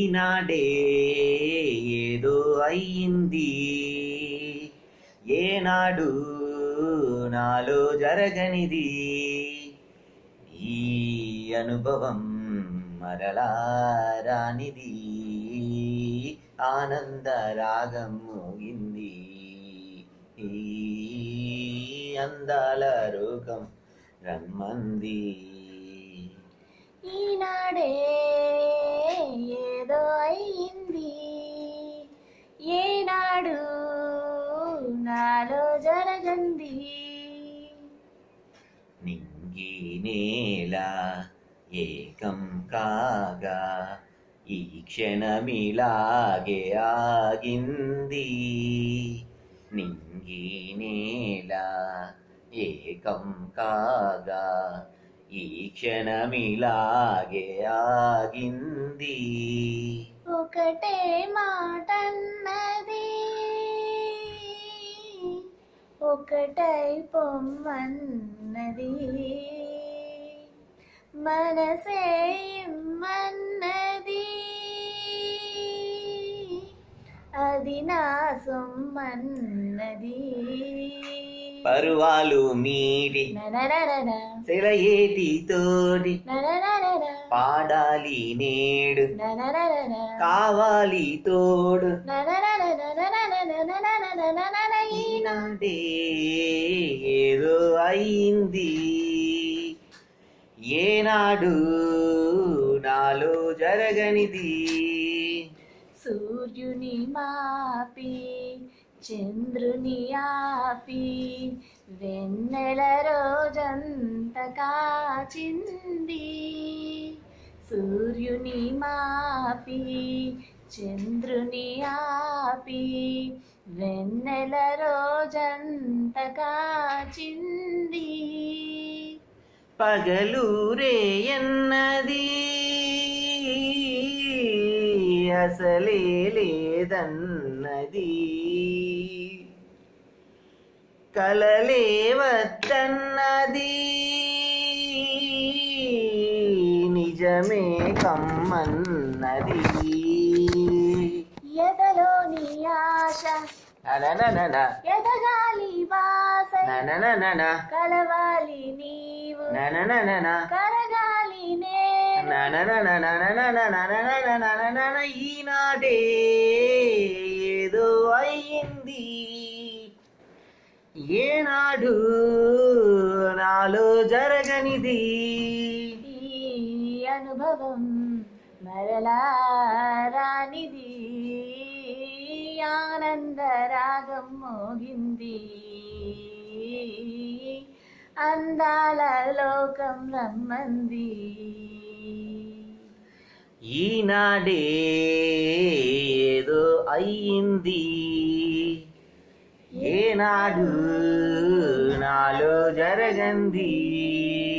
ఈనాడే ఏదో అయ్యింది ఏనాడు నాలో జరగనిది ఈ అనుభవం మరలా రానిది ఆనంద రాగం మోగింది ఈ అందాల రోగం రమ్మంది ఈనాడే ఏదో అయ్యింది ఏనాడు నాలో జరగంది నింగి నేల ఏకం కాగా ఈ క్షణమిలాగే ఆగింది నింగి నేల ఏకం కాగా ఈ క్షణమిలాగే ఆగింది ఒకటే మాటన్నది ఒకటై పొమ్మన్నది మనసే ఇమ్మన్నది అది నా సొమ్మన్నది పరువాలు మీరి ననననన, సెలయేటి తోడి ననననన, పాడాలి నేడు ననననన, కావాలి తోడు ననననననననననననననననన ఈ ఈనాడే ఏదో అయింది ఏనాడు నాలో జరగనిది సూర్యుని మాపి చంద్రుని ఆపి వెన్నెల రోజంత కాచింది సూర్యుని మాపి చంద్రుని ఆపి వెన్నెల రోజంత కాచింది పగలూరే ఎన్నది అసలే లేదన్నది కలలే వద్దన్నది నిజమే కమ్మన్నది ఎదలోని ఆశ ననననన, ఎదగాలి వాస ననననన, కలవాలి నీవు ననననన, కరగాలి నేను నననననననననననననననన ఈనాడే ఏదో అయ్యింది ఏనాడు నాలో జరగనిది ఈ అనుభవం మరలా రానిది ఆనంద రాగం మోగింది అందాల లోకం రమ్మంది ఈనాడే ఏదో అయ్యింది ఏనాడు నాలో జరగంది